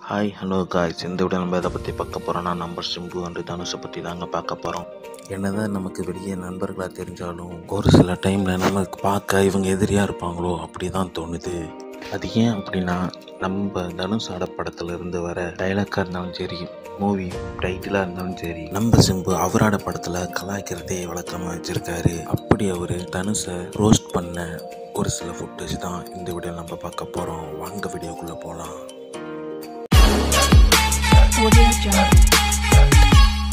Hi hello guys இந்த video நம்ம எதை பற்றி பார்க்க போகிறோம்னா நம்பர் சிம்பு அண்டு தனுஷை பற்றி தாங்க பார்க்க போகிறோம் என்னதான் நமக்கு வெளியே நண்பர்களாக தெரிஞ்சாலும் ஒரு சில டைமில் நமக்கு பார்க்க இவங்க எதிரியாக இருப்பாங்களோ அப்படி தான் தோணுது அது ஏன் அப்படின்னா நம்ம தனுஷோட படத்துல இருந்து வர டைலாக்காக இருந்தாலும் சரி மூவி டைட்டிலாக இருந்தாலும் சரி நம்ம சிம்பு அவரோட படத்தில் கலாய்க்கிறதே வழக்கமாக வச்சுருக்காரு அப்படி அவர் தனுஷை ரோஸ்ட் பண்ண ஒரு சில ஃபுட்டேஜ் தான் இந்த வீடியோ நம்ம பார்க்க போகிறோம் வாங்க வீடியோக்குள்ளே போகலாம் Audio Jungle.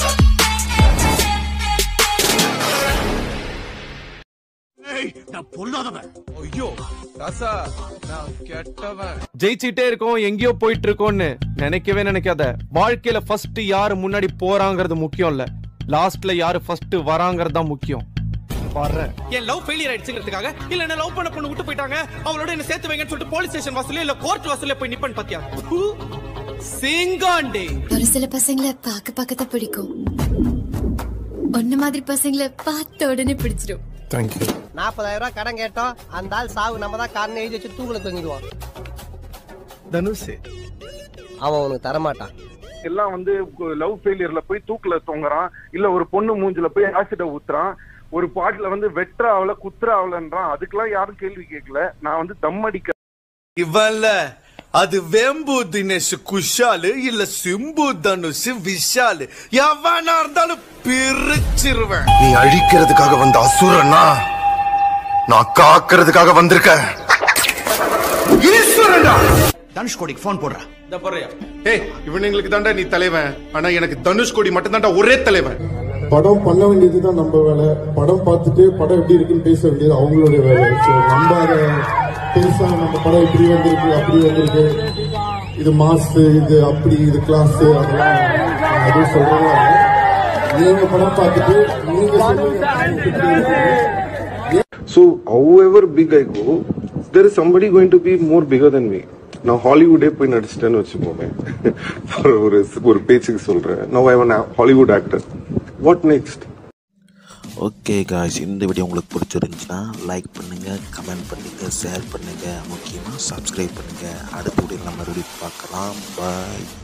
ஐயோ ராசா நான் கெட்டவன் ஜெயிச்சிட்டே இருக்கோம் எங்கேயோ போயிட்டு இருக்கோம்னு நினைக்கவே நினைக்காத வாழ்க்கையில ஃபர்ஸ்ட் யாரு முன்னாடி போறாங்கிறது முக்கியம் இல்ல லாஸ்ட்ல யாரு ஃபர்ஸ்ட் வராங்கிறது தான் முக்கியம் பாரு என் லவ் ஃபெயிலியர் ஆயிடுச்சுங்கிறதுக்காக இல்ல என்ன லவ் பண்ண பொண்ணு விட்டு போயிட்டாங்க அவளோட என்ன சேர்த்து வைங்கன்னு சொல்லிட்டு போலீஸ் ஸ்டேஷன் வாசல்ல இல்ல கோர்ட் வாசல்ல போய் நிப்பன் பாத்தியா சிங்காண்டே ஒரு சில பசங்களை பார்க்க பார்க்க தான் பிடிக்கும் ஒன்ன மாதிரி பசங்களை பார்த்த உடனே பிடிச்சிடும் நாற்பதாயிரம் ரூபாய் கடன் கேட்டோம் அந்த ஆள் சாவு நம்ம தான் காரணம் எழுதி வச்சு தூக்குல தொங்கிடுவான் தனுஷ் அவன் உனக்கு தரமாட்டான் எல்லாம் வந்து லவ் ஃபெயிலியர்ல போய் தூக்குல தொங்குறான் இல்ல ஒரு பொண்ணு மூஞ்சில போய் ஆசிட ஊத்துறான் ஒரு பாட்டுல வந்து வெற்ற ஆவல குத்துற ஆவலன்றான் அதுக்கெல்லாம் யாரும் கேள்வி கேட்கல நான் வந்து தம் அடிக்க இவன்ல அது வேம்பு தினேஷ் குஷாலு இல்ல சிம்பு தனுஷ் விஷாலு எவனா இருந்தாலும் பிரிச்சிருவேன் நீ அழிக்கிறதுக்காக வந்த அசுரனா நான் காக்கிறதுக்காக வந்திருக்கேன் ஈஸ்வரனா தனுஷ்கோடிக்கு போன் போடுறா இந்த போறியா ஏய் இவனுங்களுக்கு தாண்டா நீ தலைவன் ஆனா எனக்கு தனுஷ்கோடி மட்டும் தாண்டா ஒரே தலைவன் படம் பண்ண வேண்டியதுதான் நம்ம வேலை படம் பார்த்துட்டு படம் எப்படி இருக்குன்னு பேச வேண்டியது அவங்களுடைய வேலை ஸோ நம்ம அதை பெருசா நம்ம படம் இப்படி வந்திருக்கு அப்படி வந்திருக்கு இது மாஸ் இது அப்படி இது கிளாஸ் அதெல்லாம் நான் எதுவும் சொல்றதா இல்லை. நீங்க படம் பார்த்துட்டு நீங்க சொல்லுங்க இப்படி இருக்கு. So, however big I go, there is somebody going to be more bigger than me. நான் ஹாலிவுட்டே போய் நடிச்சிட்டேன்னு வச்சுக்கோமே ஒரு ஒரு பேச்சுக்கு சொல்றேன் நான் I one Hollywood actor what next okay guys இந்த வீடியோ உங்களுக்கு பிடிச்சிருந்துச்சுன்னா லைக் பண்ணுங்கள் கமெண்ட் பண்ணுங்கள் ஷேர் பண்ணுங்கள் முக்கியமாக சப்ஸ்கிரைப் பண்ணுங்கள் அடுத்த வீடியோ நம்ம மறுபடியும் பார்க்கலாம் பாய்